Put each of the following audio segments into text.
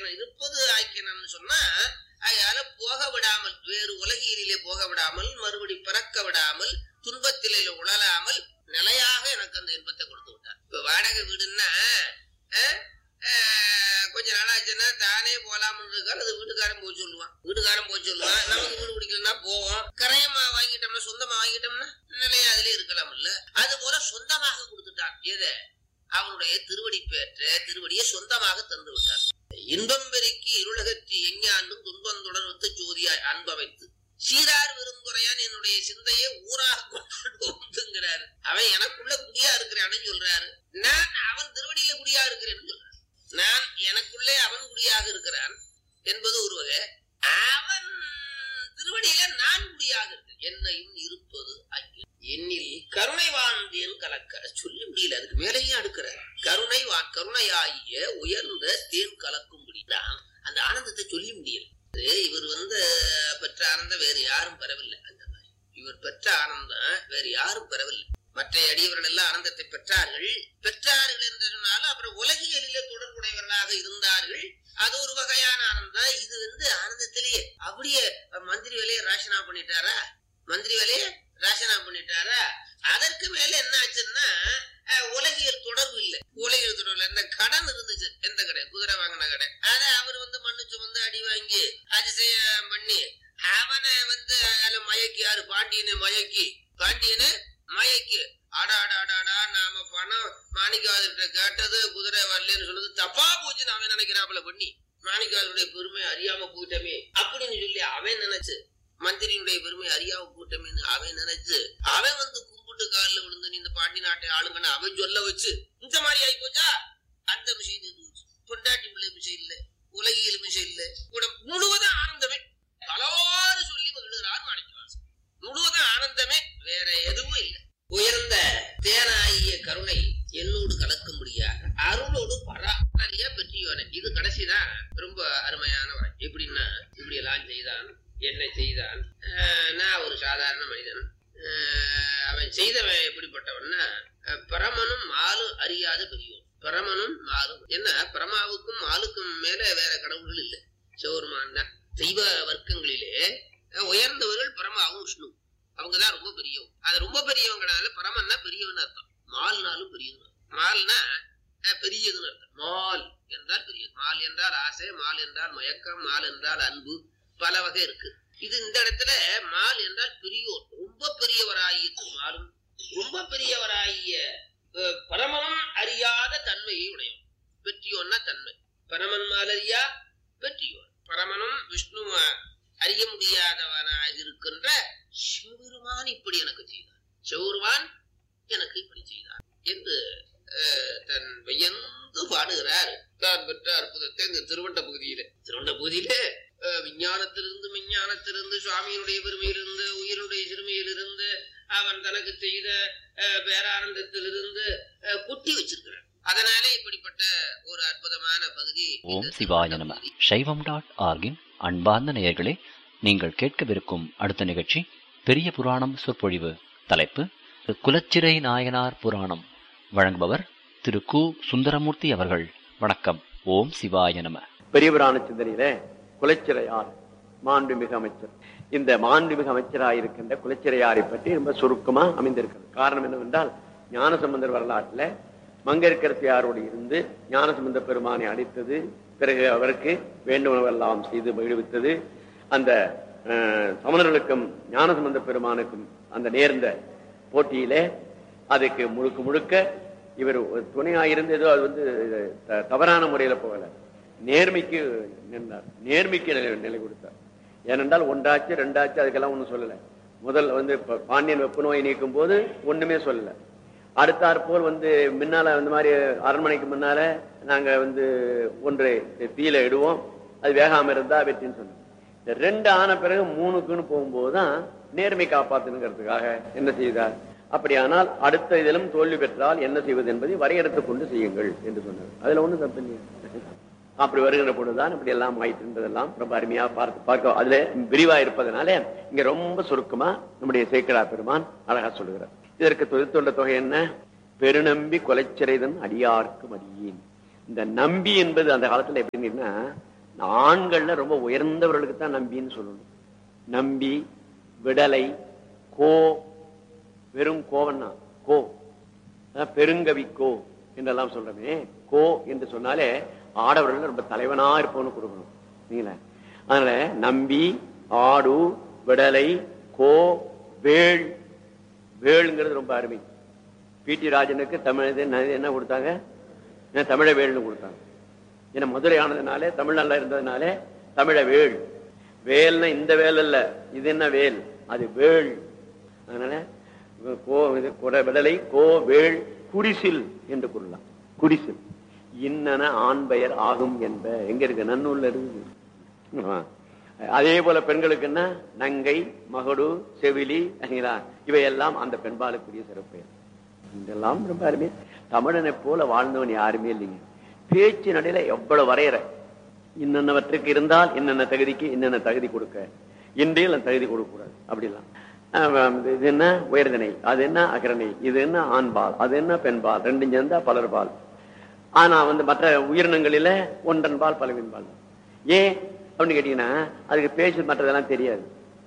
ஆக்கினன் இருப்பது ஆக்கினன்னு சொன்னா அதனால போக விடாமல் வேறு உலகியலிலே போக விடாமல் மறுபடி பிறக்க விடாமல் துன்பத்திலே உழலாமல் நிலையாக எனக்கு அந்த இன்பத்தை கொடுத்து விட்டார் இப்ப வாடகை வீடுன்னா அஹ், அஹ், கொஞ்ச நாளாச்சுன்னா தானே போலாம்னு இருக்காரு அது வீட்டுக்காரன் போய் சொல்லுவான் வீட்டுக்காரன் போய் சொல்லுவான் நமக்கு வீடு பிடிக்கலன்னா போவோம் கரையமா வாங்கிட்டோம்னா சொந்தமா வாங்கிட்டோம்னா நிலையா அதுல இருக்கலாம் இல்ல அது போல சொந்தமாக கொடுத்துட்டான் எதை அவனுடைய திருவடி பெற்ற திருவடியை சொந்தமாக தந்து விட்டார் இன்பம் பெருக்கி இருளகற்றி எஞ்ஞாண்டும் துன்பம் தொடர்வத்து ஜோதியாய் அன்பமைத்து சீரார் விரும்புறையான் என்னுடைய சிந்தையை ஊராக கொண்டு வந்துங்கிறாரு அவன் எனக்குள்ள குடியா இருக்கிறான்னு சொல்றாரு நான் அவன் திருவடியில குடியா இருக்கிறேன்னு சொல்றாரு நான் எனக்குள்ளே அவன் குடியாக இருக்கிறான் என்பது ஒரு வகை அவன் திருவடியில நான் குடியாக இருக்கிறேன் என்னையும் இருப்பது ஐக்கியம் என்னில் கருணை வாழ்ந்தேன் கலக்க சொல்லி முடியல அதுக்கு மேலேயும் அடுக்கிறார் கருணை வா கருணையாகிய உயர்ந்த தேன் கலக்கும்படி தான் அந்த ஆனந்தத்தை சொல்லி முடியல இது இவர் வந்து பெற்ற ஆனந்தம் வேறு யாரும் பெறவில்லை அந்த மாதிரி இவர் பெற்ற ஆனந்தம் வேறு யாரும் பெறவில்லை மற்ற அடியவர்கள் எல்லாம் ஆனந்தத்தை பெற்றார்கள் பெற்றார்கள் என்று சொன்னாலும் அப்புறம் உலகியலிலே தொடர்புடையவர்களாக இருந்தார்கள் அது ஒரு வகையான ஆனந்தம் இது வந்து ஆனந்தத்திலேயே அப்படியே மந்திரி வேலையை ராசனா பண்ணிட்டாரா மந்திரி வேலையை ராசனா பண்ணிட்டாரா அதற்கு மேல என்ன ஆச்சுன்னா அஹ், உலகியல் தொடர்பு இல்லை உலகியல் தொடர்பு இல்லை இந்த கடன் இருந்துச்சு எந்த கடை குதிரை வாங்கின கடை அதை அவர் வந்து மண்ணு சுமந்து அடி வாங்கி அதிசயம் பண்ணி அவனை வந்து அதுல மயக்கி யாரு பாண்டியனை மயக்கி பாண்டியனை மயக்கி அடா அடா அடா, அடா நாம பணம் மாணிக்காதர்கிட்ட கேட்டது குதிரை வரலன்னு சொன்னது தப்பா போச்சுன்னு அவன் நினைக்கிறாப்புல பண்ணி மாணிக்காதருடைய பெருமை அறியாம போயிட்டமே அப்படின்னு சொல்லி அவன் நினைச்சு மந்திரியினுடைய பெருமை அறியாம போயிட்டமேன்னு அவன் நினைச்சு அவன் வந்து கும்பிட்டு காலில் விழுந்து நீ இந்த பாண்டி நாட்டை ஆளுங்கன்னு அவன் சொல்ல வச்சு இந்த மாதிரி ஆகி போச்சா அந்த விஷயம் இது போச்சு பொண்டாட்டி பிள்ளை விஷயம் இல்ல உலகியல் விஷயம் இல்ல கூட முழுவதும் ஆனந்தமே பலவாறு சொல்லி மகிழ்கிறார் மாணிக்கவாசன் முழுவதும் ஆனந்தமே வேற எதுவும் இல்லை உயர்ந்த தேனாகிய கருணை என்னோடு கலக்கும்படியாக அருளோடு பராமரியா பெற்றியோனே இது கடைசிதான் ரொம்ப அருமையான வரை எப்படின்னா இப்படி எல்லாம் செய்தான் என்ன செய்தான் ஆஹ் நான் ஒரு சாதாரண மனிதன் ஆஹ் அவன் செய்தவன் எப்படிப்பட்டவன்னா அஹ் பரமனும் மாலும் அறியாத பெரியோன் பரமனும் மாலும் என்ன பரமாவுக்கும் மாலுக்கும் மேல வேற கடவுள்கள் இல்லை சிவருமான் தான் தெய்வ வர்க்கங்களிலே அஹ் உயர்ந்தவர்கள் பரமாவும் விஷ்ணு அவங்கதான் ரொம்ப பெரியவங்க அது ரொம்ப பெரியவங்கனால பரமன்னா பெரியவன் அர்த்தம் மால்னாலும் பெரியவன் மால்னா அஹ், பெரியதுன்னு அர்த்தம் மால் என்றால் பெரியது மால் என்றால் ஆசை மால் என்றால் மயக்கம் மால் என்றால் அன்பு பல வகை இருக்கு இது இந்த இடத்துல மால் என்றால் பெரியோர் ரொம்ப பெரியவராகிய மாலும் ரொம்ப பெரியவராகிய அஹ், பரமனும் அறியாத தன்மையை உடையவன் பெற்றியோன்னா தன்மை பரமன் மாலரியா பெற்றியோர் பரமனும் விஷ்ணு அறிய முடியாதவனாக இருக்கின்ற சிவபெருமான் இப்படி எனக்கு செய்தார் சிவபெருமான் எனக்கு இப்படி செய்தார் என்று அஹ், தன் வியந்து பாடுகிறார் தான் பெற்ற அற்புதத்தை இந்த திருவண்ட பகுதியிலே திருவண்ட பகுதியிலே அஹ், விஞ்ஞானத்திலிருந்து விஞ்ஞானத்திலிருந்து சுவாமியினுடைய பெருமையிலிருந்து உயிருடைய சிறுமையிலிருந்து அவன் தனக்கு செய்த அஹ், பேரானந்தத்திலிருந்து அஹ், குட்டி வச்சிருக்கிறான் அதனாலே இப்படிப்பட்ட ஒரு அற்புதமான பகுதி ஓம் இந்த சிவாய திருவண்ட நம பகுதி. சைவம் டாட் ஆர்கின் அன்பார்ந்த நேயர்களே நீங்கள் கேட்கவிருக்கும் அடுத்த நிகழ்ச்சி பெரிய புராணம் சொற்பொழிவு தலைப்பு குலச்சிறை நாயனார் புராணம் வழங்குபவர் திரு கு சுந்தரமூர்த்தி அவர்கள் வணக்கம் ஓம் சிவாய நம பெரியபுராண சிந்தனையில குலச்சிறையார் மாண்புமிகு அமைச்சர் இந்த மாண்புமிகு அமைச்சராக இருக்கின்ற குலச்சிறையாரை பற்றி ரொம்ப சுருக்கமா அமைந்திருக்கிறது காரணம் என்னவென்றால் ஞானசம்பந்தர் வரலாற்றுல மங்கையர்க்கரசியாரோடு இருந்து ஞானசம்பந்த பெருமானை அடித்தது பிறகு அவருக்கு வேண்டுமெல்லாம் செய்து மகிழ்வித்தது அந்த அஹ், சமணர்களுக்கும் ஞானசம்பந்த பெருமானுக்கும் அந்த நேர்ந்த போட்டியிலே அதுக்கு முழுக்க முழுக்க இவர் ஒரு துணையாயிருந்து ஏதோ அது வந்து த- தவறான முறையில போகல நேர்மைக்கு நின்றார் நேர்மைக்கு நிலை நிலை கொடுத்தார் ஏனென்றால் ஒன்றாச்சு ரெண்டாச்சு அதுக்கெல்லாம் ஒண்ணும் சொல்லல முதல் வந்து இப்ப பாண்டியன் வெப்பு நோயை நீக்கும் போது ஒண்ணுமே சொல்லல அடுத்தாற் போல் வந்து முன்னால இந்த மாதிரி அரண்மனைக்கு முன்னால நாங்க வந்து ஒன்றை தீயில இடுவோம் அது வேகாம இருந்தா வெற்றின்னு சொன்னோம் இந்த ரெண்டு ஆன பிறகு மூணுக்குன்னு போகும்போது தான் நேர்மை காப்பாத்தணுங்கிறதுக்காக என்ன செய்தார் அப்படியானால் அடுத்த இதிலும் தோல்வி பெற்றால் என்ன செய்வது என்பதை வரையறுத்துக் கொண்டு செய்யுங்கள் என்று சொன்னார் அதுல ஒண்ணும் தப்பு இல்லையா அப்படி வருகின்ற பொழுதுதான் இப்படி எல்லாம் ஆயிட்டுன்றதெல்லாம் ரொம்ப அருமையா பார்த்து பார்க்க அதுல விரிவா இருப்பதனால இங்க ரொம்ப சுருக்கமா நம்முடைய சேக்கடா பெருமான் அழகா சொல்லுகிறார் இதற்கு தொழிற்தொண்ட தொகை என்ன பெருநம்பி கொலைச்சிறைதன் அடியார்க்கு மடியேன் இந்த நம்பி என்பது அந்த காலத்துல எப்படின்னா ஆண்கள்ல ரொம்ப உயர்ந்தவர்களுக்கு தான் நம்பின்னு சொல்லணும் நம்பி விடலை கோ வெறும் கோவன்னா கோ அதான் பெருங்கவி கோ என்றெல்லாம் சொல்றமே கோ என்று சொன்னாலே ஆடவர்கள் ரொம்ப தலைவனா இருப்பவனு கொடுக்கணும் நீங்களே அதனால நம்பி ஆடு விடலை கோ வேள் வேளுங்கிறது ரொம்ப அருமை பி டி ராஜனுக்கு தமிழ் இது என்ன என்ன கொடுத்தாங்க ஏன் தமிழ வேள்னு கொடுத்தாங்க ஏன்னா மதுரை ஆனதுனாலே தமிழ் நல்லா இருந்ததுனாலே தமிழ வேள் வேல்னா இந்த வேல் அல்ல இது என்ன வேல் அது வேள் அதனால கோ இது குட- விடலை கோ வேள் குடிசில் என்று கூறலாம் குடிசில் இன்னன ஆண் பெயர் ஆகும் என்ப எங்க இருக்கு நன்னூல்ல இருக்குது ஆ. அதே போல பெண்களுக்கு என்ன நங்கை மகடு செவிலி சரிங்களா? இவையெல்லாம் அந்த பெண்பாலுக்குரிய சிறப்பு இதெல்லாம் ரொம்ப அருமையா தமிழனை போல வாழ்ந்தவன் யாருமே இல்லைங்க பேச்சு நடையில எவ்வளவு வரையற இன்னென்னவற்றுக்கு இருந்தால் என்னென்ன தகுதிக்கு என்னென்ன தகுதி கொடுக்க இன்றையில் அந்த தகுதி கொடுக்க கூடாது அப்படிலாம் ஆஹ் இது என்ன உயர்திணை அது என்ன அகரணை இது என்ன ஆண்பால் அது என்ன பெண்பால் ரெண்டும் சேர்ந்தா பலர்பால் ஆனா வந்து மற்ற உயிரினங்களில ஒன்றன் பால் பலவின் பால் ஏன் அப்படின்னு கேட்டீங்கன்னா அதுக்கு பேச்சு மற்றதெல்லாம் தெரியாது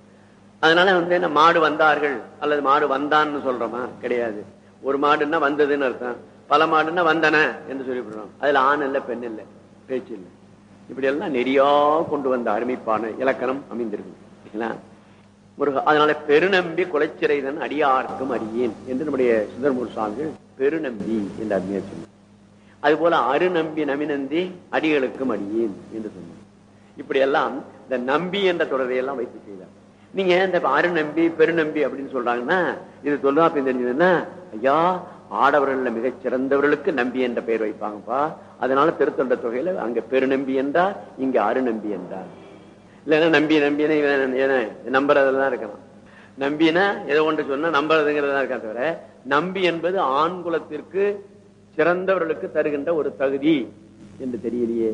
அதனால வந்து என்ன மாடு வந்தார்கள் அல்லது மாடு வந்தான்னு சொல்றோமா கிடையாது ஒரு மாடுன்னா வந்ததுன்னு அர்த்தம் பல மாடுன்னா வந்தன என்று சொல்லிவிடுறோம் அதுல ஆண் இல்ல பெண் இல்ல பேச்சு இல்லை இப்படி எல்லாம் நெறியா கொண்டு வந்த அருமைப்பான இலக்கணம் அமைந்திருக்கு சரிங்களா? முருக அதனால பெருநம்பி குலைச்சிறைதன் அடியார்க்கும் அடியேன் என்று நம்முடைய சுந்தரமூர் சுவாமிகள் பெருநம்பி என்று அருமையா சொன்னார் அதுபோல அருநம்பி நமினந்தி அடிகளுக்கும் அடியேன் என்று சொன்னார் இப்படி எல்லாம் இந்த நம்பி என்ற தொடரை எல்லாம் வைத்து செய்தார் நீங்க இந்த அருநம்பி பெருநம்பி அப்படின்னு சொல்றாங்கன்னா இது தொல்காப்பியம் தெரிஞ்சதுன்னா ஐயா ஆடவர்கள்ல மிகச் சிறந்தவர்களுக்கு நம்பி என்ற பெயர் வைப்பாங்கப்பா அதனால திருத்தொண்ட தொகையில அங்க பெருநம்பி என்றார் இங்க அருநம்பி என்றார் இல்லைன்னா நம்பி நம்பினா இவன் ஏன்னா நம்புறதெல்லாம் இருக்கலாம் நம்பினா ஏதோ ஒன்று சொன்னா நம்புறதுங்கிறதா இருக்கா தவிர நம்பி என்பது ஆண் குலத்திற்கு சிறந்தவர்களுக்கு தருகின்ற ஒரு தகுதி என்று தெரியலையே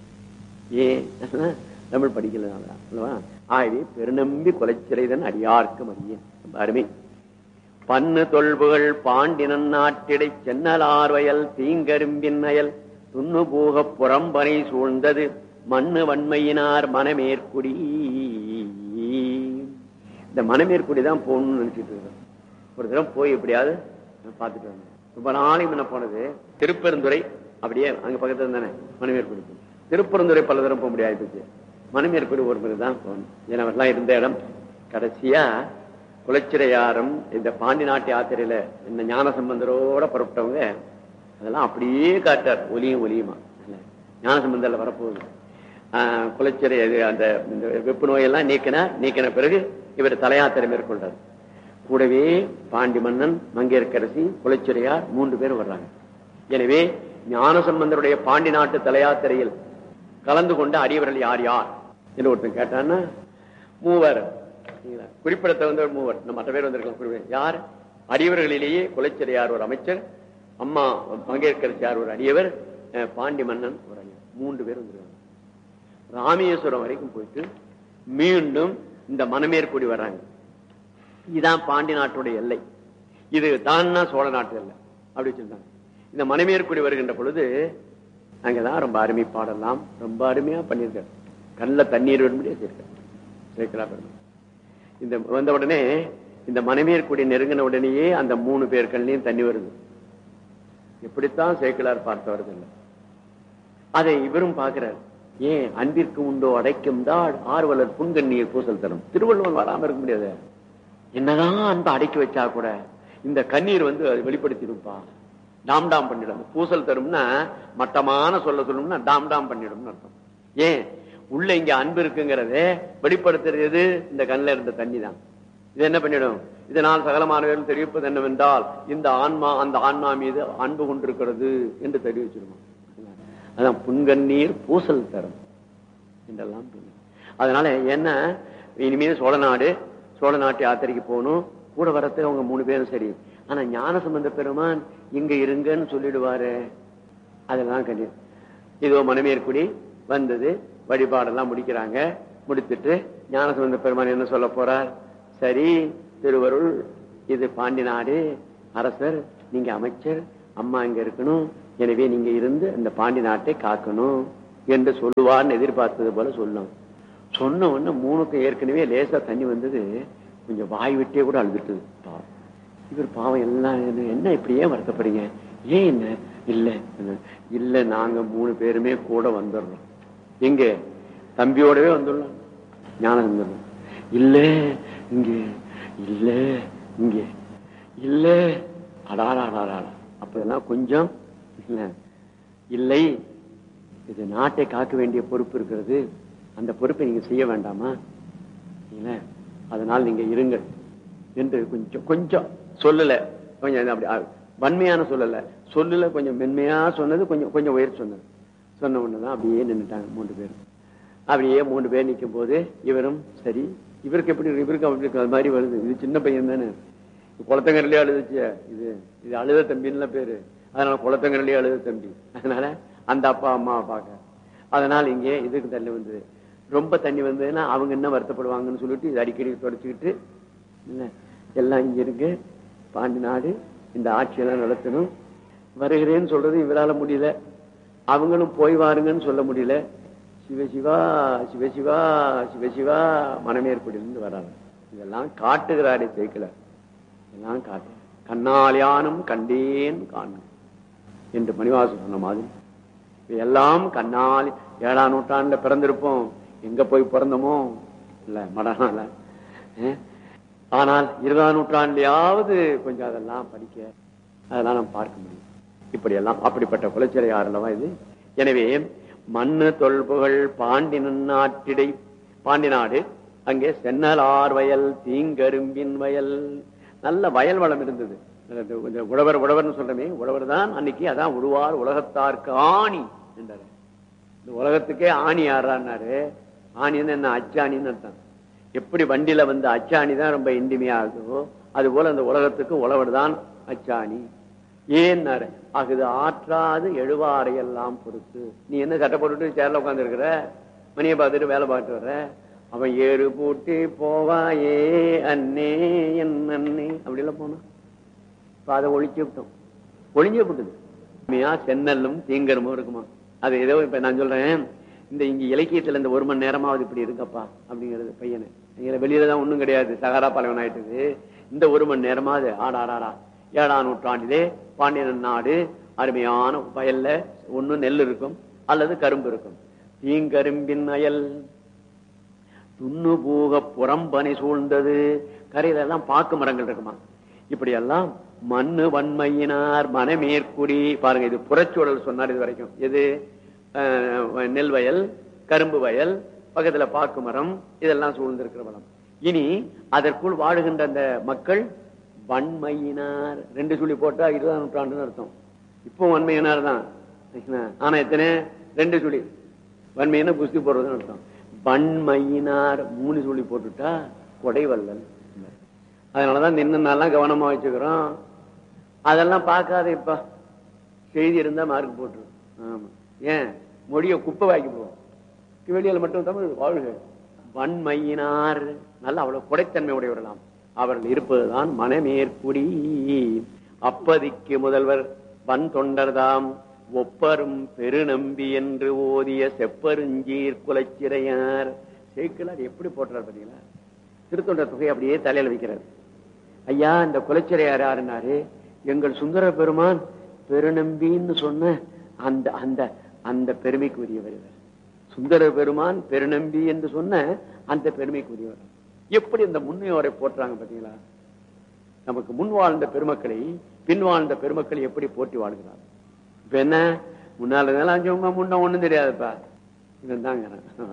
ஏன் தமிழ் படிக்கலனால அல்லவா ஆகவே பெருநம்பி கொலைச்சிறைதன் அடியார்க்கும் அறியேன் ரொம்ப அருமை பன்னு தொல்புகள் பாண்டினன் நாட்டிடை சென்னலார் வயல் தீங்கரும்பின் அயல் துண்ணு பூக புறம்பனை சூழ்ந்தது மண்ணு வன்மையினார் மனமேற்குடி இந்த மனமேற்குடி தான் போகணும்னு நினைச்சிட்டு இருக்கேன் ஒரு தடவை போய் எப்படியாவது நான் பார்த்துட்டு வந்தேன் ரொம்ப நாளைக்கு முன்ன போனது திருப்பெருந்துறை அப்படியே அங்க பக்கத்துல தானே மனமேற்குடி திருப்பெருந்துறை பல தரம் போக முடியாது போச்சு மனமேற்குடி ஒரு முறை தான் போகணும் ஏன்னா அவர்லாம் இருந்த இடம் கடைசியா குலச்சிரையாரம் இந்த பாண்டி நாட்டு யாத்திரையில இந்த ஞான சம்பந்தரோட புறப்பட்டவங்க அதெல்லாம் அப்படியே காட்டார் ஒலியும் ஒலியுமா ஞான சம்பந்தர்ல வரப்போகுது ஆஹ் குலச்சிறை அது அந்த இந்த வெப்பு நோயெல்லாம் நீக்கினார் நீக்கின பிறகு இவர் தலையாத்திரை மேற்கொண்டார் கூடவே பாண்டி மன்னன் மங்கையர்க்கரசி குலச்சிறையார் மூன்று பேர் வர்றாங்க எனவே ஞான சம்பந்தருடைய பாண்டி நாட்டு தலையாத்திரையில் கலந்து கொண்ட அடியவர்கள் யார் யார் என்று ஒருத்தன் கேட்டான்னா மூவர் சரிங்களா? குறிப்பிட தகுந்தவர் மூவர் நம்ம மற்ற பேர் வந்திருக்கலாம் குறிப்பிட யார் அடியவர்களிலேயே குலச்சிறையார் ஒரு அமைச்சர் அம்மா மங்கையர்க்கரசியார் ஒரு அடியவர் அஹ், பாண்டி மன்னன் ஒரு அடியவர் மூன்று பேர் வந்திருக்காங்க ராமேஸ்வரம் வரைக்கும் போயிட்டு மீண்டும் இந்த மனமேற்குடி வர்றாங்க இதான் பாண்டி நாட்டுடைய எல்லை இது தான்னா சோழ நாட்டு எல்லை அப்படி வச்சிருந்தாங்க இந்த மனமேற்குடி வருகின்ற பொழுது அங்கதான் ரொம்ப அருமை பாடலாம் ரொம்ப அருமையா பண்ணியிருக்காரு கண்ணில் தண்ணீர் வரும்படியே சேர்க்க சேர்க்கிறா பெருமாள் இந்த வந்த உடனே இந்த மனைவியர்குடி நெருங்கின உடனேயே அந்த மூணு பேர் கண்ணிலையும் தண்ணி வருது எப்படித்தான் சேக்கிலார் பார்த்தவர்கள் இல்லை அதை இவரும் பார்க்கிறார் ஏன் அன்பிற்கு உண்டோ அடைக்கும் தாள் ஆர்வலர் புன்கண்ணீர் பூசல் தரும் திருவள்ளுவர் வராம இருக்க முடியாது என்னதான் அன்பை அடக்கி வச்சா கூட இந்த கண்ணீர் வந்து அது வெளிப்படுத்திடும்பா டாம் டாம் பண்ணிடும் பூசல் தரும்னா மட்டமான சொல்ல சொல்லணும்னா டாம் டாம் பண்ணிடும்னு அர்த்தம் ஏன் உள்ள இங்க அன்பு இருக்குங்கிறத வெளிப்படுத்துறது இந்த கண்ணில் இருந்த தண்ணி தான் இது என்ன பண்ணிடும் இதனால் சகலமானவர்கள் தெரிவிப்பது என்னவென்றால் இந்த ஆன்மா அந்த ஆன்மா மீது அன்பு கொண்டிருக்கிறது என்று தெரிவிச்சிருமா அதான் புன்கண்ணீர் பூசல் தரும் என்றெல்லாம் சொன்னார். அதனால என்ன இனிமே சோழ நாடு சோழ நாட்டு யாத்திரைக்கு போகணும் கூட வரத்து அவங்க மூணு பேரும் சரி ஆனா ஞான சம்பந்த பெருமான் இங்க இருங்கன்னு சொல்லிடுவாரு அதெல்லாம் கண்டி இதோ மனமேற்குடி வந்தது வழிபாடெல்லாம் முடிக்கிறாங்க முடித்துட்டு ஞானசம்பந்த பெருமான் என்ன சொல்ல போறார் சரி திருவருள் இது பாண்டி நாடு அரசர் நீங்க அமைச்சர் அம்மா இங்க இருக்கணும் எனவே நீங்க இருந்து இந்த பாண்டி நாட்டை காக்கணும் என்று சொல்லுவார்னு எதிர்பார்த்தது போல சொல்லும் சொன்ன உடனே மூணுக்கும் ஏற்கனவே லேசா தண்ணி வந்தது கொஞ்சம் வாய் விட்டே கூட அழுதுட்டுது பாவம் இவர் பாவம் எல்லாம் என்ன- என்ன இப்படி ஏன் வருத்தப்படுறீங்க ஏன் என்ன இல்ல என்ன, இல்ல நாங்க மூணு பேருமே கூட வந்துடுறோம் எங்க தம்பியோடவே வந்துடலாம் ஞானம் வந்துடலாம் இல்ல இங்க இல்ல இங்க இல்ல அடாடாடாடா அப்பதெல்லாம் கொஞ்சம் இல்ல இல்லை இது நாட்டை காக்க வேண்டிய பொறுப்பு இருக்கிறது அந்த பொறுப்பை நீங்க செய்ய வேண்டாமா இல்ல அதனால் நீங்க இருங்கள் என்று கொஞ்சம் கொஞ்சம் சொல்லல கொஞ்சம் அப்படி அ, வன்மையான சொல்லல சொல்லல கொஞ்சம் மென்மையா சொன்னது கொஞ்சம் கொஞ்சம் உயர் சொன்னது சொன்ன உடனேதான் அப்படியே நின்னுட்டாங்க மூன்று பேரும் அப்படியே மூன்று பேர் நிற்கும் போது இவரும் சரி இவருக்கு எப்படி இருக்கு? இவருக்கு அப்படி இருக்கு அது மாதிரி வருது இது சின்ன பையன் தானே குளத்தங்கரிலே அழுதுச்சு இது இது அழுத தம்பின்னு பேரு அதனால குளத்தங்கரிலே அழுத தம்பி அதனால அந்த அப்பா அம்மாவை பார்க்க அதனால இங்கே இதுக்கு தண்ணி வந்தது ரொம்ப தண்ணி வந்ததுன்னா அவங்க என்ன வருத்தப்படுவாங்கன்னு சொல்லிட்டு இது அடிக்கடி தொடச்சிக்கிட்டு என்ன எல்லாம் இங்க இருக்கு பாண்டி நாடு இந்த ஆட்சியெல்லாம் நடத்தணும் வருகிறேன்னு சொல்றது இவரால முடியல அவங்களும் போய் வாருங்கன்னு சொல்ல முடியல சிவசிவா சிவசிவா சிவசிவா மனமேற்படிலிருந்து வராங்க இதெல்லாம் காட்டுகிறாரே சேர்க்கல எல்லாம் காட்டு கண்ணால் யானும் கண்டேன் காணும் என்று மணிவாசன் சொன்ன மாதிரி எல்லாம் கண்ணால் ஏழாம் நூற்றாண்டுல பிறந்திருப்போம் எங்க போய் பிறந்தோமோ இல்ல மடனால அஹ். ஆனால் இருபதாம் நூற்றாண்டுலயாவது கொஞ்சம் அதெல்லாம் படிக்க அதெல்லாம் நாம் பார்க்க முடியும் இப்படி எல்லாம் அப்படிப்பட்ட குலச்சிறை ஆறுலவா இது எனவே மண்ணு தொல்புகள் பாண்டி நாட்டிடை பாண்டி நாடு அங்கே சென்னலார் வயல் தீங்கரும்பின் வயல் நல்ல வயல் வளம் இருந்தது அது கொஞ்சம் உழவர் உழவர்னு சொல்றமே உழவர் தான் அன்னைக்கு அதான் உழுவார் உலகத்தார்க்கு ஆணி என்றாரு இந்த உலகத்துக்கே ஆணி யாரான்னாரு ஆணின்னு என்ன அச்சாணின்னு அர்த்தம் எப்படி வண்டியில வந்து அச்சாணி தான் ரொம்ப இன்றிமையா ஆகுதோ அது போல அந்த உலகத்துக்கு உழவர் தான் அச்சாணி ஏன்னாரு அகுது ஆற்றாது எழுவாரை எல்லாம் பொறுத்து நீ என்ன சட்டை போட்டுட்டு சேர்ல உட்கார்ந்து இருக்கிற மணியை பார்த்துட்டு வேலை பார்த்துட்டு வர்ற அவன் ஏறு பூட்டி போவாயே அண்ணே என் அண்ணே அப்படி எல்லாம் போனான் இப்ப அதை ஒழிச்சு விட்டோம் ஒழிஞ்சே விட்டது உண்மையா சென்னல்லும் தீங்கரமும் இருக்குமா அது ஏதோ இப்ப நான் சொல்றேன் இந்த இங்க இலக்கியத்துல இந்த ஒரு மணி நேரமாவது இப்படி இருக்கப்பா அப்படிங்கிறது பையனு இங்க வெளியில தான் ஒண்ணும் கிடையாது சகாரா பாலைவன் ஆயிட்டது இந்த ஒரு மணி நேரமாவது ஆடாடாடா ஏழாம் நூற்றாண்டிலே பாண்டியன் நாடு அருமையான வயல்ல ஒண்ணு நெல் இருக்கும் அல்லது கரும்பு இருக்கும் தீங்கரும்பின் அயல் துண்ணு பூக புறம்பனை சூழ்ந்தது கரையில எல்லாம் பாக்கு மரங்கள் இருக்குமா இப்படி எல்லாம் மண்ணு வன்மையினார் மனமேற்குடி பாருங்க இது புறச்சூழல் சொன்னார் இது வரைக்கும் எது அஹ், நெல் வயல் கரும்பு வயல் பக்கத்துல பாக்கு மரம் இதெல்லாம் சூழ்ந்திருக்கிற வளம் இனி அதற்குள் வாழுகின்ற அந்த மக்கள் வன்மையினார் ரெண்டு சொல்லி போட்டா இருபதாம் நூற்றாண்டுன்னு அர்த்தம் இப்போ வன்மையினார் தான் ஆனா எத்தனை ரெண்டு சொல்லி வன்மையினா குஸ்தி போடுறதுன்னு அர்த்தம் வன்மையினார் மூணு சொல்லி போட்டுட்டா கொடைவல்லல் அதனாலதான் நின்னெல்லாம் கவனமா வச்சுக்கிறோம் அதெல்லாம் பார்க்காத இப்ப செய்தி இருந்தா மார்க் போட்டுரு ஆமா ஏன் மொழிய குப்பை வாக்கி போவோம் வெளியில மட்டும் தமிழ் வாழ்க வன்மையினார் நல்ல அவ்வளவு கொடைத்தன்மை உடையவர்களாம் அவர்கள் இருப்பதுதான் மனமேற்குடி அப்பதிக்கு முதல்வர் வன் தொண்டர்தாம் ஒப்பரும் பெருநம்பி என்று ஓதிய செப்பருஞ்சீர் குலச்சிறையார் சேக்கிலார் எப்படி போட்டுறார் பாத்தீங்களா திருத்தொண்டர் தொகை அப்படியே தலையில வைக்கிறார் ஐயா இந்த குலச்சிறையார் யாருன்னாரு எங்கள் சுந்தர பெருமான் பெருநம்பின்னு சொன்ன அந்த அந்த அந்த பெருமைக்குரியவர் இவர் சுந்தர பெருமான் பெருநம்பி என்று சொன்ன அந்த பெருமைக்குரியவர் எப்படி இந்த முன்னையோரை போற்றாங்க பாத்தீங்களா நமக்கு முன் வாழ்ந்த பெருமக்களை பின் வாழ்ந்த பெருமக்களை எப்படி போற்றி வாழ்கிறார் இப்ப என்ன முன்னால இருந்தாலும் சும்மா முன்ன ஒண்ணும் தெரியாதுப்பா இவன் தாங்க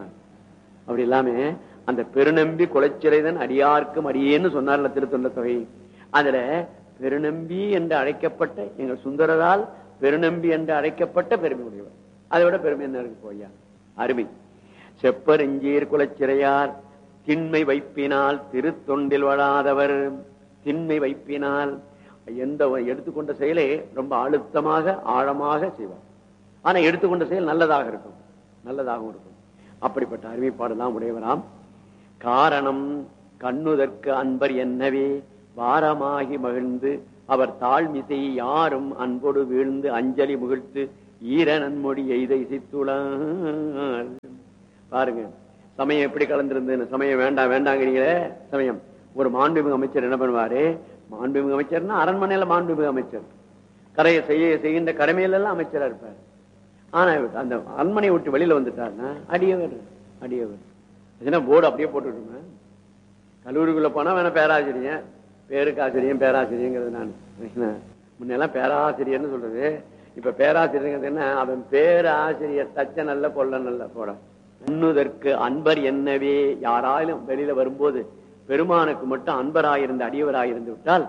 அப்படி இல்லாம அந்த பெருநம்பி குலச்சிறைதன் அடியார்க்கும் அடியேன்னு சொன்னார்ல திருத்தொண்ட தொகை அதுல பெருநம்பி என்று அழைக்கப்பட்ட எங்கள் சுந்தரரால் பெருநம்பி என்று அழைக்கப்பட்ட பெருமை உடையவர் அதை விட பெருமை என்ன இருக்கு போய்யா அருமை செப்பரெஞ்சீர் குலச்சிறையார் திண்மை வைப்பினால் திருத்தொண்டில் வளாதவர் திண்மை வைப்பினால் எந்த எடுத்துக்கொண்ட செயலை ரொம்ப அழுத்தமாக ஆழமாக செய்வார் ஆனா எடுத்துக்கொண்ட செயல் நல்லதாக இருக்கும் நல்லதாகவும் இருக்கும் அப்படிப்பட்ட அறிவிப்பாடுலாம் உடையவராம் காரணம் கண்ணுதற்கு அன்பர் என்னவே வாரமாகி மகிழ்ந்து அவர் தாழ்மிசை யாரும் அன்போடு வீழ்ந்து அஞ்சலி முகிழ்த்து ஈரனன்மொழி எய்தை சித்துளார் பாருங்க சமயம் எப்படி கலந்திருந்ததுன்னு சமயம் வேண்டாம் வேண்டாங்கிறீங்களே சமயம் ஒரு மாண்புமிகு அமைச்சர் என்ன பண்ணுவாரு மாண்புமிகு அமைச்சர்னா அரண்மனையில மாண்புமிகு அமைச்சர் கரையை செய்ய செய்கின்ற கடமையில எல்லாம் அமைச்சரா இருப்பார் ஆனா அந்த அரண்மனையை விட்டு வெளியில வந்துட்டாருன்னா அடியவர் அடியவர் ஏன்னா போர்டு அப்படியே போட்டுட்டுருங்க கல்லூரிக்குள்ள போனா வேணா பேராசிரியன் பேருக்கு ஆசிரியன் பேராசிரியங்கிறது நான் முன்னெல்லாம் பேராசிரியர்னு சொல்றது இப்ப பேராசிரியர் என்ன அவன் பேராசிரியர் தச்ச நல்ல கொல்ல நல்ல போட உண்ணுதற்கு அன்பர் என்னவே யாராலும் வெளியில வரும்போது பெருமானுக்கு மட்டும் அன்பராயிருந்து அடியவராயிருந்து விட்டால்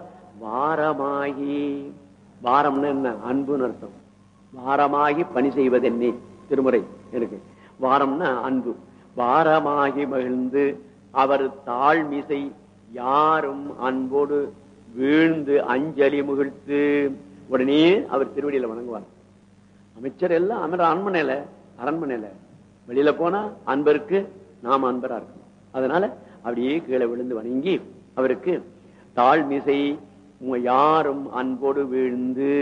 வாரமாகி வாரம்னு என்ன அன்புன்னு அர்த்தம் வாரமாகி பணி செய்வது என்னே திருமுறை இருக்கு வாரம்னா அன்பு வாரமாகி மகிழ்ந்து அவர் தாழ்மிசை யாரும் அன்போடு வீழ்ந்து அஞ்சலி முகிழ்த்து உடனே அவர் திருவடியில வணங்குவார் அமைச்சர் எல்லாம் அமர அரண்மனையில அரண்மனையில வெளியில போனா அன்பருக்கு நாம் அன்பரா இருக்கணும் அதனால அப்படியே கீழே விழுந்து வணங்கி அவருக்கு தாழ்மிசை யாரும் அன்போடு வீழ்ந்து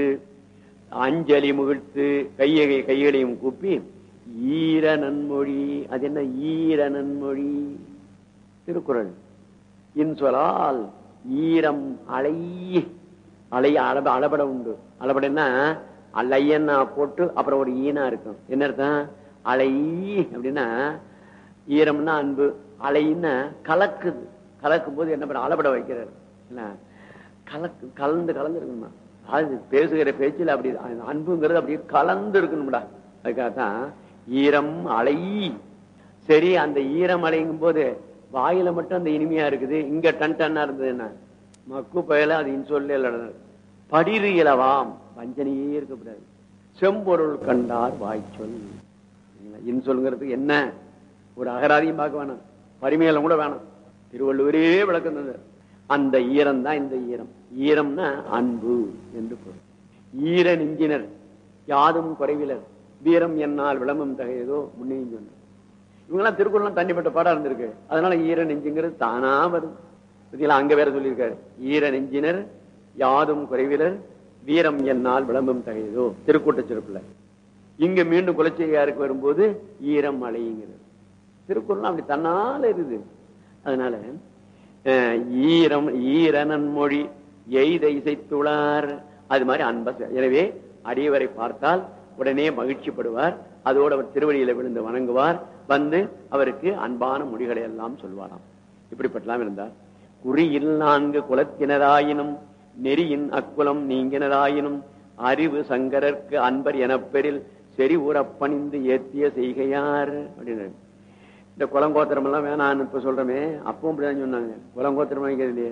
அஞ்சலி முகிழ்த்து கையை கைகளையும் கூப்பி ஈர நன்மொழி அது என்ன ஈர நன்மொழி திருக்குறள் இன்சொலால் ஈரம் அலை அலை அளப அளபட உண்டு அளபடன்னா அலையன்னா போட்டு அப்புறம் ஒரு ஈனா இருக்கும் என்ன அர்த்தம் அலை அப்படின்னா ஈரம்னா அன்பு அலைன்னா கலக்குது கலக்கும் போது என்ன பண்ண அளபட வைக்கிறார் என்ன கலக்கு கலந்து கலந்து இருக்கணுமா அது பேசுகிற பேச்சில் அப்படி அன்புங்கிறது அப்படியே கலந்து இருக்கணும்டா அதுக்காகத்தான் ஈரம் அலை சரி அந்த ஈரம் அலைங்கும் போது வாயில மட்டும் அந்த இனிமையா இருக்குது இங்க டன் டன்னா இருந்தது என்ன மக்கு பயல அது இன்சொல்ல படிறு இலவாம் வஞ்சனையே இருக்கக்கூடாது செம்பொருள் கண்டார் வாய்ச்சொல் இன்சொல்ங்கிறதுக்கு என்ன ஒரு அகராதியும் பார்க்க வேணாம் பரிமையில கூட வேணாம் திருவள்ளுவரே விளக்கம் தந்தார் அந்த ஈரம் தான் இந்த ஈரம் ஈரம்னா அன்பு என்று பொருள் ஈர நெஞ்சினர் யாதும் குறைவிலர் வீரம் என்னால் விளம்பம் தகையதோ முன்னையும் சொன்ன இவங்கெல்லாம் திருக்குறள் தண்ணிப்பட்ட பாடம் இருந்திருக்கு அதனால ஈர நெஞ்சுங்கிறது தானா வருது பத்தியெல்லாம் அங்க வேற சொல்லியிருக்காரு ஈர நெஞ்சினர் யாதும் குறைவிலர் வீரம் என்னால் விளம்பம் தகையதோ திருக்கூட்ட சிறப்புல இங்க மீண்டும் குலச்செய்யாருக்கு வரும்போது ஈரம் அலைங்கிறது திருக்குறள் அப்படி தன்னால இருக்குது அதனால ஈரம் ஈரனன் மொழி எய்த இசைத்துளார் அது மாதிரி அன்ப எனவே அடியவரை பார்த்தால் உடனே மகிழ்ச்சிப்படுவார் அதோடு அவர் திருவடியில விழுந்து வணங்குவார் வந்து அவருக்கு அன்பான மொழிகளை எல்லாம் சொல்வாராம் இப்படிப்பட்டலாம் இருந்தார் குறியில் நான்கு குலத்தினராயினும் நெறியின் அக்குலம் நீங்கினராயினும் அறிவு சங்கரர்க்கு அன்பர் எனப்பெறில் செறி ஊரப்பணிந்து ஏத்திய செய்கையார் அப்படின்னு இந்த குளங்கோத்திரம் எல்லாம் வேணான்னு இப்ப சொல்றமே அப்பவும் அப்படிதான் சொன்னாங்க குளங்கோத்திரம் இல்லையே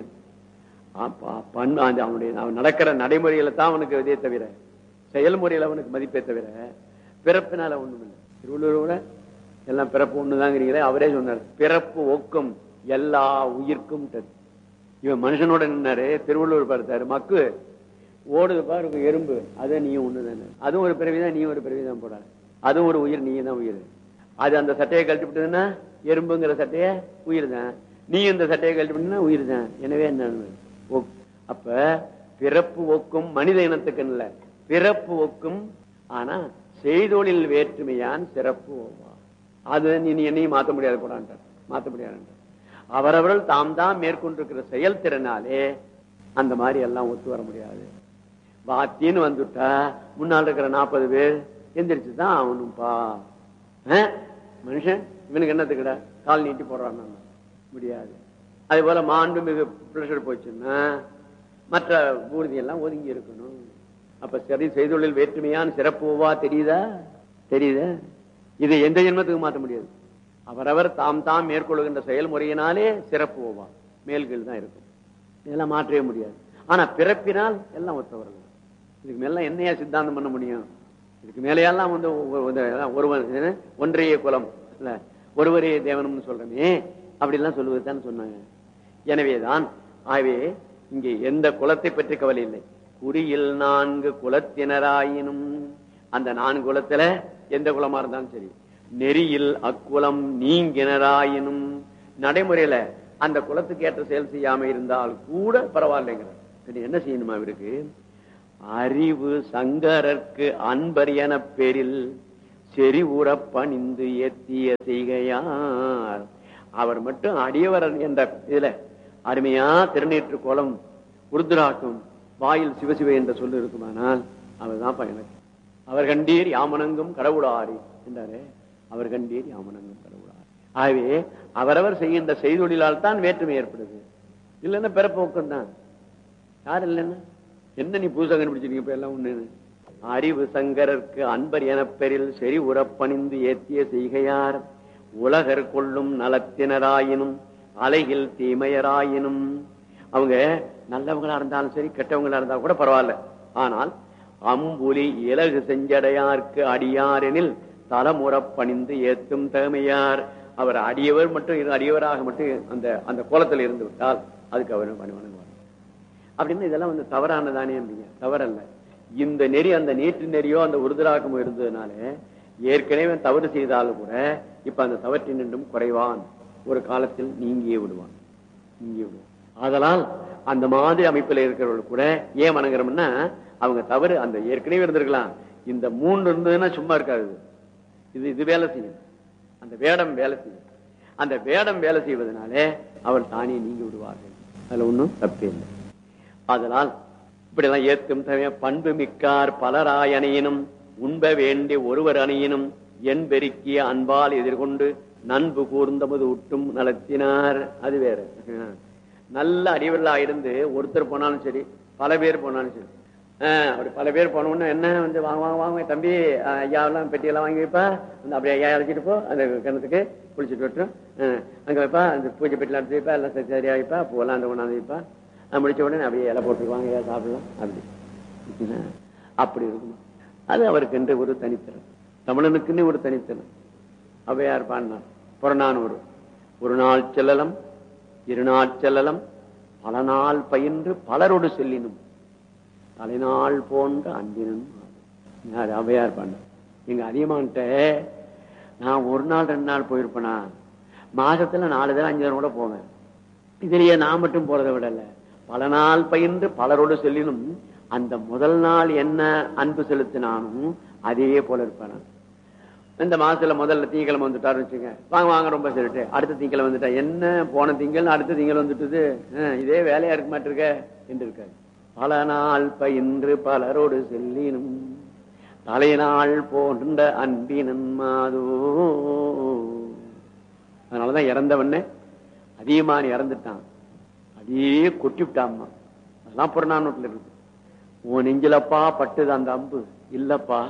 பண்பு அந்த அவனுடைய அவன் நடக்கிற நடைமுறையில தான் அவனுக்கு இதே தவிர செயல்முறையில அவனுக்கு மதிப்பே தவிர பிறப்பினால ஒண்ணும் இல்லை திருவள்ளுவரோட எல்லாம் பிறப்பு ஒண்ணுதாங்கிறீங்களே அவரே சொன்னார் பிறப்பு ஒக்கும் எல்லா உயிர்க்கும் இவன் மனுஷனோட நின்னாரு திருவள்ளுவர் பார்த்தாரு மக்கு ஓடுது பாரு எறும்பு அதை நீயும் ஒண்ணுதானே அதுவும் ஒரு பிறவிதான் நீயும் ஒரு பிறவிதான் போட அதுவும் ஒரு உயிர் நீயும் தான் உயிர் அது அந்த சட்டையை கழட்டி விட்டதுன்னா எறும்புங்கிற சட்டைய உயிர் தான் நீ இந்த சட்டையை கழட்டி விட்டா உயிர் தான் எனவே என்ன அப்ப பிறப்பு ஒக்கும் மனித இனத்துக்கு இல்ல பிறப்பு ஒக்கும் ஆனா செய்தொழில் வேற்றுமையான் சிறப்பு ஓவா அது நீ என்னையும் மாத்த முடியாது போடான்ட்டார் மாத்த முடியாது அவரவர்கள் தாம் தான் மேற்கொண்டிருக்கிற செயல்திறனாலே அந்த மாதிரி எல்லாம் ஒத்து வர முடியாது வாத்தின்னு வந்துட்டா முன்னால் இருக்கிற நாற்பது பேர் எந்திரிச்சு தான் அவனும்பா மனுஷன் இவனுக்கு என்னத்துக்குடா கால் நீட்டி போடுறான் முடியாது அதே போல மாண்டு மிக பிரஷர் போச்சுன்னா மற்ற ஊர்தி எல்லாம் ஒதுங்கி இருக்கணும் அப்ப சரி செய்தொழில் வேற்றுமையான சிறப்புவா தெரியுதா தெரியுதா இதை எந்த ஜென்மத்துக்கு மாற்ற முடியாது அவரவர் தாம் தாம் மேற்கொள்கின்ற செயல்முறையினாலே சிறப்பு ஓவா மேல்கள் தான் இருக்கும் இதெல்லாம் மாற்றவே முடியாது ஆனா பிறப்பினால் எல்லாம் ஒத்தவர்கள் இதுக்கு மேல என்னையா சித்தாந்தம் பண்ண முடியும் இதுக்கு மேலையெல்லாம் வந்து ஒருவன் ஒன்றைய குலம் இல்ல ஒருவரே தேவனம்னு சொல்றமே அப்படி எல்லாம் சொல்லுவதுதான் சொன்னாங்க எனவேதான் ஆகவே இங்கே எந்த குலத்தை பற்றி கவலை இல்லை குறியில் நான்கு குலத்தினராயினும் அந்த நான்கு குலத்துல எந்த குலமா இருந்தாலும் சரி நெறியில் அக்குலம் நீங்கினராயினும் நடைமுறையில அந்த குலத்துக்கு ஏற்ற செயல் செய்யாம இருந்தால் கூட பரவாயில்லைங்கிற என்ன செய்யணுமா இவருக்கு அறிவு சங்கரர்க்கு அன்பர் எனப் பெரில் செறிவுற பணிந்து ஏத்திய செய்கையார் அவர் மட்டும் அடியவர் என்ற இதுல அருமையா திருநீற்று கோலம் உருதுராக்கும் வாயில் சிவசிவ என்ற சொல்லு இருக்குமானால் அவர்தான் பயனர் அவர் கண்டீர் யாமனங்கும் கடவுளாரி என்றாரே அவர் கண்டீர் யாமனங்கும் கடவுளாரி ஆகவே அவரவர் செய்கின்ற செய்தொழிலால் தான் வேற்றுமை ஏற்படுது இல்லைன்னா பிறப்போக்கம் தான் யார் இல்லைன்னா என்ன நீ பூசை கண்டுபிடிச்சிருக்க இப்ப எல்லாம் ஒண்ணு அறிவு சங்கரர்க்கு அன்பர் எனப்பெரில் செறி உறப்பணிந்து ஏத்திய செய்கையார் உலகர் கொள்ளும் நலத்தினராயினும் அலையில் தீமையராயினும் அவங்க நல்லவங்களா இருந்தாலும் சரி கெட்டவங்களா இருந்தாலும் கூட பரவாயில்ல ஆனால் அம்புலி இலகு செஞ்சடையார்க்கு அடியாரெனில் தலமுறப் பணிந்து ஏத்தும் தகமையார் அவர் அடியவர் மட்டும் இரு- அடியவராக மட்டும் அந்த அந்த கோலத்தில் இருந்து விட்டால் அதுக்கு அவர் பணி வணங்குவார் அப்படின்னு இதெல்லாம் வந்து தவறானதானே அப்படிங்க தவறல்ல இந்த நெறி அந்த நீட்டு நெறியோ அந்த உருதுராக்கமோ இருந்ததுனால ஏற்கனவே தவறு செய்தாலும் கூட இப்ப அந்த தவற்றினின்றும் குறைவான் ஒரு காலத்தில் நீங்கியே விடுவான் நீங்கியே விடுவான் அதனால் அந்த மாதிரி அமைப்பில் இருக்கிறவர்கள் கூட ஏன் வணங்குறோம்னா அவங்க தவறு அந்த ஏற்கனவே இருந்திருக்கலாம் இந்த மூணு இருந்ததுன்னா சும்மா இருக்காது இது இது வேலை செய்யும் அந்த வேடம் வேலை செய்யும் அந்த வேடம் வேலை செய்வதனாலே அவர் தானே நீங்கி விடுவார்கள் அதுல ஒண்ணும் தப்பே இல்லை அதனால் இப்படிலாம் ஏத்தும் தவிர பண்பு மிக்கார் பலராய் அணியினும் உண்ப வேண்டி ஒருவர் அணியினும் என் பெருக்கிய அன்பால் எதிர்கொண்டு நண்பு கூர்ந்தமது உட்டும் நலத்தினார் அது வேற நல்ல அறிவர்களா இருந்து ஒருத்தர் போனாலும் சரி பல பேர் போனாலும் சரி ஆஹ் அப்படி பல பேர் போனோம்னா என்ன வந்து வாங்க வாங்க வாங்க தம்பி ஆஹ் ஐயா எல்லாம் பெட்டியெல்லாம் வாங்கி வைப்பா அந்த அப்படியே ஐயா அழைச்சிட்டு போ அந்த கிணத்துக்கு குளிச்சுட்டு விட்டுரும் ஆஹ் அங்க வைப்பா அந்த பூஜை பெட்டில எடுத்து வைப்பா எல்லாம் சரி சரியா வைப்பா பூவெல்லாம் அந்த கொண்டாந்து வைப்பா அது முடிச்ச உடனே அப்படியே இலை போட்டுருவாங்க ஐயா சாப்பிடலாம் அப்படி சரிங்களா? அப்படி இருக்கும் அது அவருக்கென்று ஒரு தனித்திறன் தமிழனுக்குன்னு ஒரு தனித்திறன் அவையார் பாடினார் புறநானூறு ஒரு நாள் செல்லலம் இரு நாள் செல்லலம் பல நாள் பயின்று பலரோடு செல்லினும் தலைநாள் போன்ற அன்பினும் யார் அவையார் பாடினார் எங்க அதிகமான்ட்ட நான் ஒரு நாள் ரெண்டு நாள் போயிருப்பேனா மாசத்துல நாலு தடவை அஞ்சு தடவை கூட போவேன் இதுலயே நான் மட்டும் போறதை விடல பல நாள் பயின்று பலரோடு செல்லினும் அந்த முதல் நாள் என்ன அன்பு செலுத்தினானும் அதே போல இருப்பேன் நான். இந்த மாசத்துல முதல்ல திங்கக்கிழமை வந்துட்டாருன்னு வச்சுங்க வாங்க வாங்க ரொம்ப சொல்லிட்டு அடுத்த திங்கக்கிழமை வந்துட்டா என்ன போன திங்கள் அடுத்த திங்கள் வந்துட்டுது அஹ், இதே வேலையா இருக்க மாட்டிருக்க என்று இருக்காரு பல நாள் பயின்று பலரோடு செல்லினும் தலைநாள் போன்ற அன்பினன் மாதோ அதனாலதான் இறந்தவனே அதிகமான இறந்துட்டான் அப்படியே கொட்டி விட்டாம்மா அதெல்லாம் புறநானூற்றுல இருக்கு உன் நெஞ்சிலப்பா பட்டுது அந்த அம்பு இல்லப்பா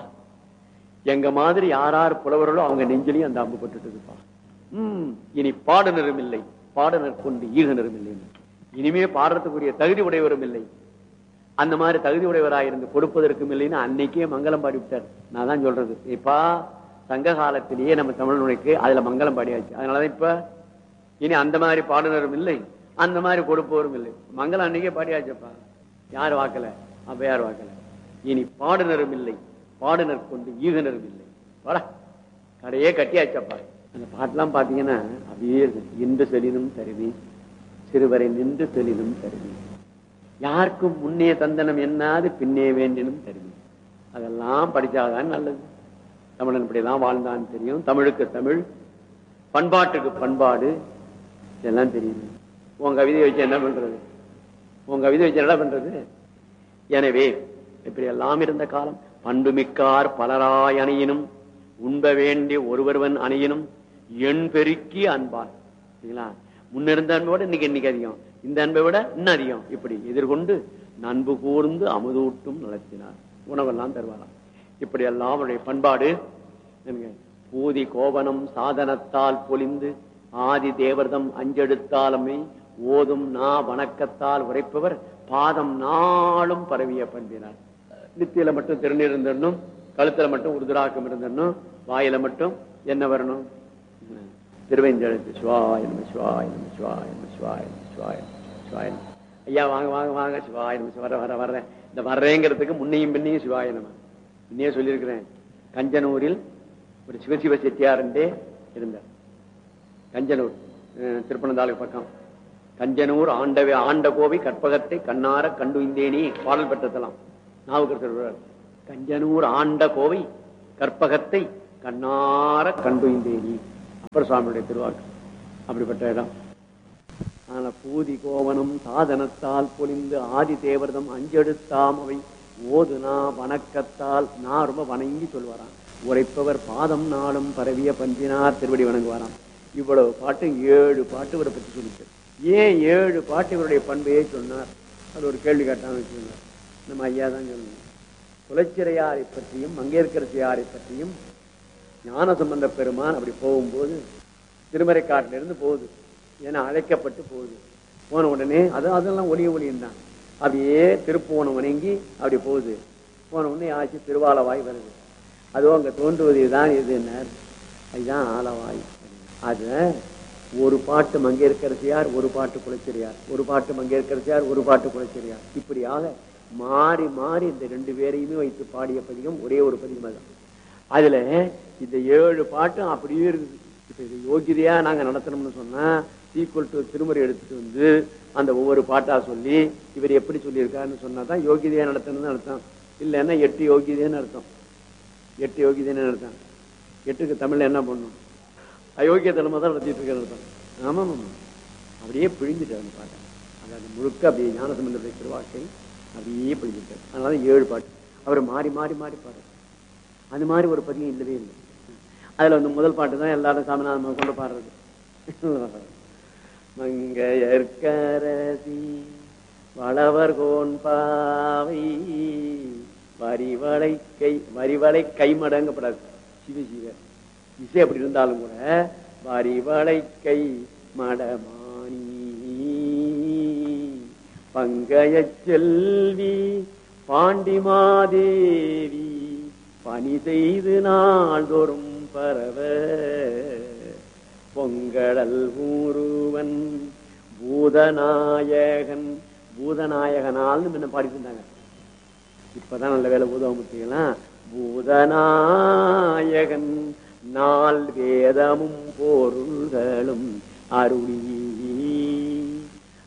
எங்க மாதிரி யார் யார் புலவர்களோ அவங்க நெஞ்சிலையும் அந்த அம்பு பட்டுட்டுதுப்பா உம் இனி பாடுனரும் இல்லை பாடுனர் கொண்டு ஈகுனரும் இல்லை இனிமே பாடுறதுக்குரிய தகுதி உடையவரும் இல்லை அந்த மாதிரி தகுதி உடையவராக இருந்து கொடுப்பதற்கும் இல்லைன்னு அன்னைக்கே மங்களம் பாடி விட்டார் நான் தான் சொல்றது இப்பா சங்க காலத்திலேயே நம்ம தமிழ் நுழைக்கு அதுல மங்களம் பாடியாச்சு அதனாலதான் இப்ப இனி அந்த மாதிரி பாடுனரும் இல்லை அந்த மாதிரி கொடுப்பவரும் இல்லை மங்களம் அன்னைக்கே பாடியாச்சப்பா யார் வாக்கல அப்ப யார் வாக்கல இனி பாடுனரும் இல்லை பாடுனர் கொண்டு ஈகுனரும் இல்லை வாடா கடையே கட்டியாச்சப்பா அந்த பாட்டெல்லாம் பாத்தீங்கன்னா அப்படியே இருக்கு இன்று செலினும் தருவி சிறுவரை நின்று செலினும் தருவி யாருக்கும் முன்னே தந்தனம் என்னாது பின்னே வேண்டினும் தருவி அதெல்லாம் படிச்சாதான் நல்லது தமிழன் இப்படிலாம் வாழ்ந்தான்னு தெரியும் தமிழுக்கு தமிழ் பண்பாட்டுக்கு பண்பாடு இதெல்லாம் தெரியும் உன் கவிதை வச்சு என்ன பண்றது உன் கவிதை வச்சு என்ன பண்றது எனவே இப்படி எல்லாம் இருந்த காலம் பண்புமிக்கார் பலராய் அணியினும் உண்ப வேண்டி ஒருவருவன் அணியினும் எண் பெருக்கி அன்பார் சரிங்களா முன்ன இருந்த அன்பை விட இன்னைக்கு இன்னைக்கு அதிகம் இந்த அன்பை விட இன்னும் அதிகம் இப்படி எதிர்கொண்டு நண்பு கூர்ந்து அமுதூட்டும் நடத்தினார் உணவெல்லாம் தருவாராம் இப்படி எல்லாம் அவருடைய பண்பாடு என்னங்க, பூதி கோவனம் சாதனத்தால் பொலிந்து ஆதி தேவர்தம் அஞ்செடுத்தாலமை ஓதும் நா வணக்கத்தால் உரைப்பவர் பாதம் நாளும் பரவிய பண்பினார் நித்தியில மட்டும் திருநீர் இருந்தணும் கழுத்துல மட்டும் உருதுராக்கம் இருந்தணும் வாயில மட்டும் என்ன வரணும் திருவேஞ்செழுத்து சிவாய நம சிவாய நம சிவாய நம சிவாய நம சிவாய நம சிவாய நம. ஐயா வாங்க வாங்க வாங்க சிவாய நம வர வர வர்றேன் இந்த வர்றேங்கிறதுக்கு முன்னையும் பின்னையும் சிவாய நம இன்னையே சொல்லியிருக்கிறேன் கஞ்சனூரில் ஒரு சிவசிவ செட்டியாரண்டே இருந்தார் கஞ்சனூர் அஹ், திருப்பனந்தாளுக்கு பக்கம் கஞ்சனூர் ஆண்டவே ஆண்ட கோவை கற்பகத்தை கண்ணார கண்டு இந்தேனி பாடல் பெற்றதெல்லாம் நாவுக்கரசர் சொல்றார் கஞ்சனூர் ஆண்ட கோவை கற்பகத்தை கண்ணார கண்டுந்தேனி அப்பர் சுவாமியுடைய திருவாக்கு அப்படிப்பட்ட இடம் ஆனா பூதி கோவனம் சாதனத்தால் பொலிந்து ஆதி தேவர்தம் அஞ்செடுத்தாம் அவை ஓதுனா வணக்கத்தால் நான் ரொம்ப வணங்கி சொல்வாராம் உரைப்பவர் பாதம் நாளும் பரவிய பஞ்சினார் திருவடி வணங்குவாராம் இவ்வளவு பாட்டு ஏழு பாட்டு இவரை பற்றி சொல்லிச்சு ஏன் ஏழு பாட்டு இவருடைய பண்பையே சொன்னார் அது ஒரு கேள்வி கேட்டான்னு வச்சுக்கோங்க நம்ம ஐயா தான் சொல்லணும் குலச்சிறையாரை பற்றியும் மங்கேற்கரசியாரை பற்றியும் ஞான சம்பந்த பெருமான் அப்படி போகும்போது திருமறைக்காட்டிலிருந்து போகுது ஏன்னா அழைக்கப்பட்டு போகுது போன உடனே அது அதெல்லாம் ஒளிய ஒளியும் தான் அப்படியே திருப்போணம் வணங்கி அப்படி போகுது போன உடனே ஆச்சு திருவாலவாய் வருது அதுவும் அங்க தோன்றுவது தான் இது என்ன அதுதான் ஆலவாய் அது ஒரு பாட்டு மங்கேற்கரசியார் ஒரு பாட்டு குலச்சிரியார் ஒரு பாட்டு மங்கேற்கரசியார் ஒரு பாட்டு குலச்சிரியார் இப்படியாக மாறி மாறி இந்த ரெண்டு பேரையுமே வைத்து பாடிய பதிகம் ஒரே ஒரு பதிகம் தான் அதுல இந்த ஏழு பாட்டும் அப்படியே இருக்குது இப்ப இது யோகிதையா நாங்க நடத்தணும்னு சொன்னா சீக்குவல் டு திருமுறை எடுத்துட்டு வந்து அந்த ஒவ்வொரு பாட்டா சொல்லி இவர் எப்படி சொல்லியிருக்காருன்னு சொன்னாதான் யோகிதையா நடத்தணும்னு அர்த்தம் இல்லைன்னா எட்டு யோகிதைன்னு அர்த்தம் எட்டு யோகிதைன்னு அர்த்தம் எட்டுக்கு தமிழ்ல என்ன பண்ணும் அயோக்கிய தலைமை தான் நடத்திட்டு இருக்கிற அர்த்தம் ஆமா ஆமா அப்படியே பிழிஞ்சிட்டார் அந்த பாட்டை அதாவது முழுக்க அப்படியே ஞானசம்பந்தருடைய திருவாக்கை அப்படியே பிழிஞ்சிட்டார் அதனால ஏழு பாட்டு அவர் மாறி மாறி மாறி பாடு அது மாதிரி ஒரு பதியம் இல்லவே இல்லை அதுல வந்து முதல் பாட்டு தான் எல்லாரும் சாமிநாதன் கொண்டு பாடுறது மங்கையற்கரசி வளவர் கோன் பாவை வரிவளை கை வரிவளை கைமடங்கப்படாது சிவ சிவ இசை அப்படி இருந்தாலும் கூட வரிவளை கை மடமானி பங்கைய செல்வி பாண்டிமாதேவி பணி செய்து நாள்தோறும் பரவ பொங்கடல் ஊருவன் பூதநாயகன் பூதநாயகனால்னு முன்ன பாடிட்டு இருந்தாங்க இப்பதான் நல்ல வேலை பூதமுத்திகளாம் பூதநாயகன் நாள் வேதமும் பொருள்களும் அருளி